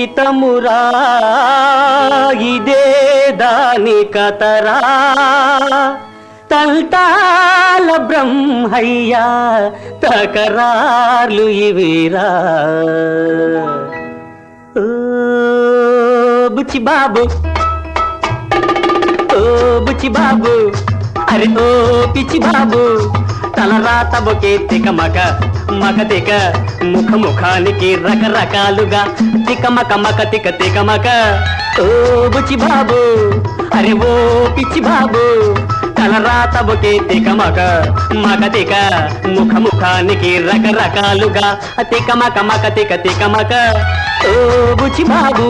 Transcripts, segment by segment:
జీవితమురా ఇదే దాని కతరా తంటాల బ్రహ్మయ్యా తకరార్లు ఇవిరా ఓ బుచ్చి బాబు ఓ బుచ్చి బాబు అరే ఓ పిచ్చి బాబు తలరాత బొకే తిక మక మక తిక ముఖ ముఖానికి రకరకాలుగా తిక మక మక తిక తిక మక ఓ బుచ్చి బాబు అరే ఓ పిచ్చి బాబు తలరాత బొకే తిక మక మక తిక ముఖ ముఖానికి రకరకాలుగా తిక మక మక తిక తిక మక ఓ బుచ్చి బాబు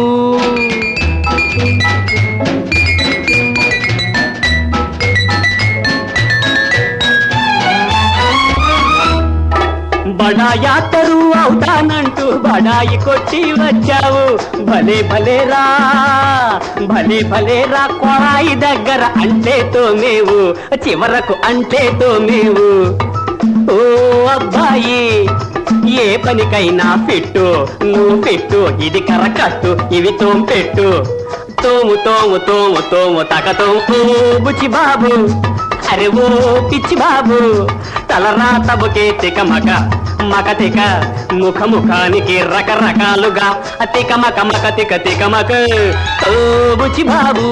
బడాయా తరువు అవుతానంటూ బడాయి కొట్టి వచ్చావు భలే భలే రా భలే భలే రా కొరాయి దగ్గర అంటే తోమేవు చివరకు అంటే తోమేవు ఓ అబ్బాయి ఏ పనికైనా పెట్టు నువ్వు పెట్టు ఇది కరకట్టు ఇవి తోం పెట్టు తోము తోము తోము తోము తకతో ఓ బుచ్చి బాబు అరే ఓ పిచ్చి బాబు తలరాత బొకే తిక మక మక తిక ముఖ ముఖానికి రకరకాలుగా తిక మక మక తిక తిక మక ఓ బుచ్చి బాబు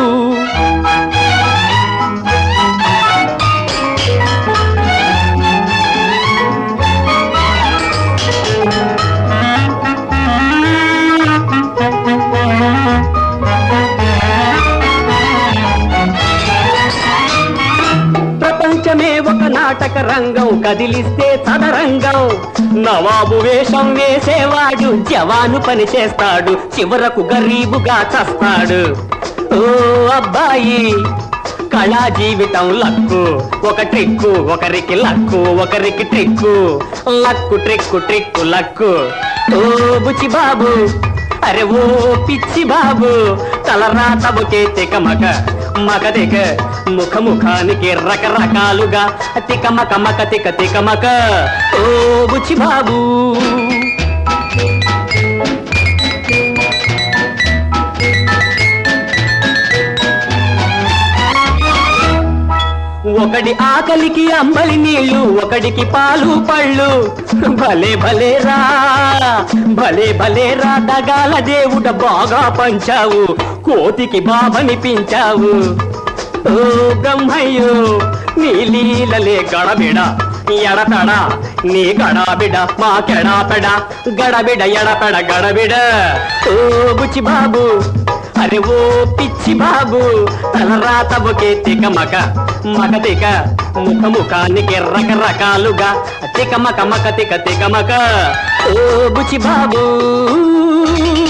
ప్రపంచమే ఒక నాటక రంగం కదిలిస్తే చదరంగం నవాబు వేషం వేసేవాడు జవాను పని చేస్తాడు చివరకు గరీబుగా చస్తాడు ఓ అబ్బాయి కళా జీవితం లక్కు ఒక ట్రిక్కు ఒకరికి లక్కు ఒకరికి trick luck trick trick luck ఓ బుచి బాబు అరే ఓ పిచ్చి బాబు తలరాత బొకే తిక మక మక తిక ముఖ ముఖానికి రకరకాలుగా తిక మక మక తిక తిక మక ఓ బుచ్చి బాబు ఒకడి ఆకలికి అంబలి నీళ్లు ఒకడికి పాలు పళ్ళు భలే భలే రా భలే భలే రా దగాల దేవుడ బాగా పంచావు కోతికి బాబనిపించావు ఓ బ్రహ్మయ్యో నీ లీలలే గడబిడ ఎడతడ నీ గడాబిడ మా కెడాపెడ గడబిడ ఎడపెడ గడబిడ ఓ బుచ్చి బాబు అరే ఓ పిచ్చి బాబు తలరాత బొకే తిక మక మక తిక ముఖ ముఖానికి రకరకాలుగా తిక మక మక తిక తిక మక ఓ బుచి బాబు